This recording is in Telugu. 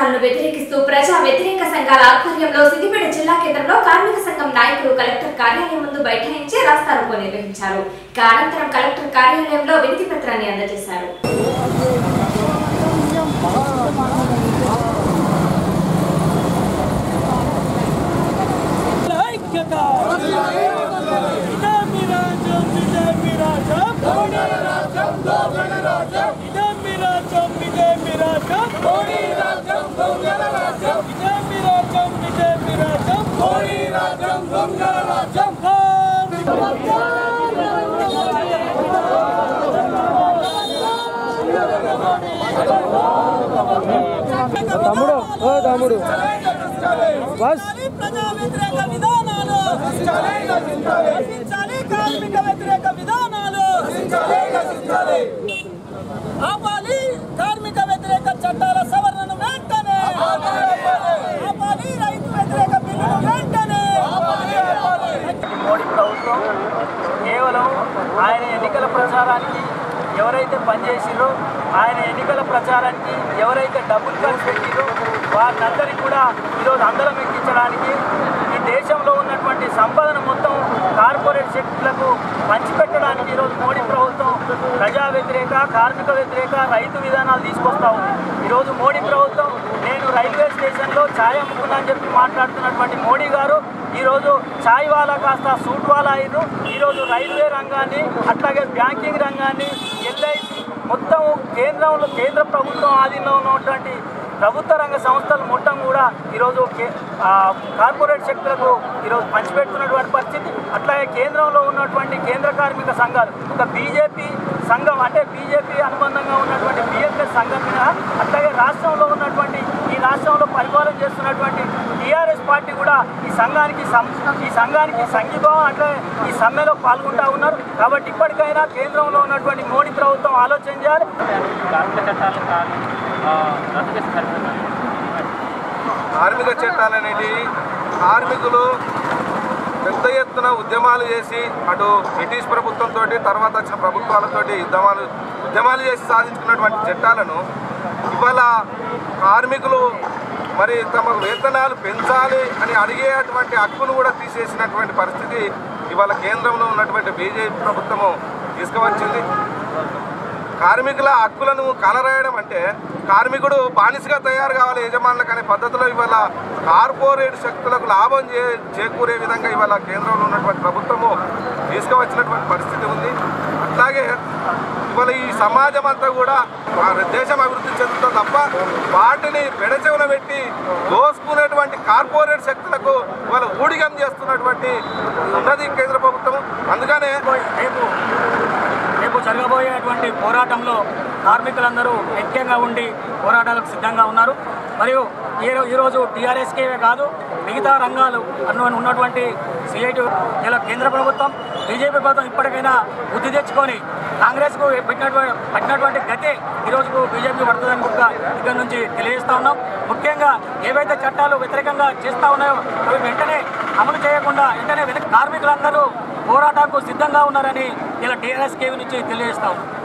పథకాలను వ్యతిరేకిస్తూ ప్రజా వ్యతిరేక సంఘాల ఆధ్వర్యంలో సిద్దిపేట జిల్లా కేంద్రంలో కార్మిక సంఘం నాయకులు కలెక్టర్ కార్యాలయం ముందు బైఠాయించి రాస్తారోకో నిర్వహించారు ఇక అనంతరం కలెక్టర్ కార్యాలయంలో వినతి పత్రాన్ని అందజేశారు ఐక్యత ఇదే మీ రాజ్యం ఇదే మీ రాజ్యం ఇదే మీ రాజ్యం ఇదే మీ రాజ్యం ఇదే మీ రాజ్యం ఇదే మీ రాజ్యం తమ్ముడు ఓ తమ్ముడు బస్ ప్రజా వ్యతిరేక విధానాలు రక్షించాలి కార్మిక వ్యతిరేక విధానాలు ఆపాలి కార్మిక వ్యతిరేక చట్టాల సవరణను వెంటనే ఆపాలి రైతు వ్యతిరేక బిల్లును వెంటనే మోడీ ప్రభుత్వం కేవలం ఆయన ఎన్నికల ప్రచారానికి ఎవరైతే పనిచేసిరో ఆయన ఎన్నికల ప్రచారానికి ఎవరైతే డబ్బులు ఖర్చు పెట్టిరో వారినందరికీ కూడా ఈరోజు అందరం ఎక్కించడానికి ఈ దేశంలో ఉన్నటువంటి సంపదను మొత్తం కార్పొరేట్ శక్తులకు పంచిపెట్టడానికి ఈరోజు మోడీ ప్రభుత్వం ప్రజా వ్యతిరేక కార్మిక వ్యతిరేక రైతు విధానాలు తీసుకొస్తా ఉంది ఈరోజు మోడీ ప్రభుత్వం నేను రైల్వే స్టేషన్లో ఛాయ్ అమ్ముకున్నా అని చెప్పి మాట్లాడుతున్నటువంటి మోడీ గారు ఈరోజు ఛాయ్ వాలా కాస్త సూట్ వాలా అయ్యారు ఈరోజు రైల్వే రంగాన్ని అట్లాగే బ్యాంకింగ్ రంగాన్ని ఎల్ఐసి మొత్తం కేంద్రంలో కేంద్ర ప్రభుత్వం ఆధీనంలో ఉన్నటువంటి ప్రభుత్వ రంగ సంస్థలు మొత్తం కూడా ఈరోజు కే- ఆ, కార్పొరేట్ శక్తులకు ఈరోజు పంచిపెడుతున్నటువంటి పరిస్థితి అట్లాగే కేంద్రంలో ఉన్నటువంటి కేంద్ర కార్మిక సంఘాలు ఒక బీజేపీ సంఘం అంటే బీజేపీ అనుబంధంగా ఉన్నటువంటి బిఎస్ఎస్ సంఘం మీద అట్లాగే రాష్ట్రంలో ఉన్నటువంటి ఈ రాష్ట్రంలో పరిపాలన చేస్తున్నటువంటి టీఆర్ఎస్ పార్టీ కూడా ఈ సంఘానికి సం- ఈ సంఘానికి సంఘీభావం అట్లా ఈ సమ్మెలో పాల్గొంటా ఉన్నారు కాబట్టి ఇప్పటికైనా కేంద్రంలో ఉన్నటువంటి మోడీ ప్రభుత్వం ఆలోచన చేయాలి కార్మిక చట్టాలు కానీ రద్దు చేసి కార్మిక చట్టాలు అనేటివి కార్మికులు పెద్ద ఎత్తున ఉద్యమాలు చేసి అటు బ్రిటిష్ ప్రభుత్వంతో తర్వాత వచ్చిన ప్రభుత్వాలతోటి ఉద్యమాలు ఉద్యమాలు చేసి సాధించుకున్నటువంటి చట్టాలను ఇవాళ కార్మికులు మరి తమ వేతనాలు పెంచాలి అని అడిగేటువంటి హక్కును కూడా తీసేసినటువంటి పరిస్థితి ఇవాళ కేంద్రంలో ఉన్నటువంటి బీజేపీ ప్రభుత్వము తీసుకువచ్చింది కార్మికుల హక్కులను కాలరాయడం అంటే కార్మికుడు బానిసగా తయారు కావాలి యజమానులకు అనే పద్ధతిలో ఇవాళ కార్పొరేట్ శక్తులకు లాభం చే చేకూరే విధంగా ఇవాళ కేంద్రంలో ఉన్నటువంటి ప్రభుత్వము తీసుకువచ్చినటువంటి పరిస్థితి ఉంది అట్లాగే ఇవాళ ఈ సమాజం అంతా కూడా ఆ దేశం అభివృద్ధి చెందుతుంది తప్ప వాటిని పెడచెవున పెట్టి దోసుకునేటువంటి కార్పొరేట్ శక్తులకు ఇవాళ ఊడిగం చేస్తున్నటువంటి ఉన్నది కేంద్ర ప్రభుత్వం అందుకనే రేపు రేపు జరగబోయేటువంటి పోరాటంలో కార్మికులందరూ ఐక్యంగా ఉండి పోరాటాలకు సిద్ధంగా ఉన్నారు మరియు ఈ రో- ఈరోజు టీఆర్ఎస్కే కాదు మిగతా రంగాలు అన్న ఉన్నటువంటి సిఐటి ఇలా కేంద్ర ప్రభుత్వం బీజేపీ ప్రభుత్వం ఇప్పటికైనా బుద్ధి తెచ్చుకొని కాంగ్రెస్కు పెట్టినటువంటి పట్టినటువంటి గతే ఈరోజుకు బీజేపీ పడుతుందని కూడా ఇక్కడ నుంచి తెలియజేస్తా ఉన్నాం ముఖ్యంగా ఏవైతే చట్టాలు వ్యతిరేకంగా చేస్తా ఉన్నాయో అవి వెంటనే అమలు చేయకుండా వెంటనే వెనక్కి కార్మికులందరూ పోరాటానికి సిద్ధంగా ఉన్నారని ఇలా టీఆర్ఎస్ కేవీ నుంచి తెలియజేస్తా ఉన్నాం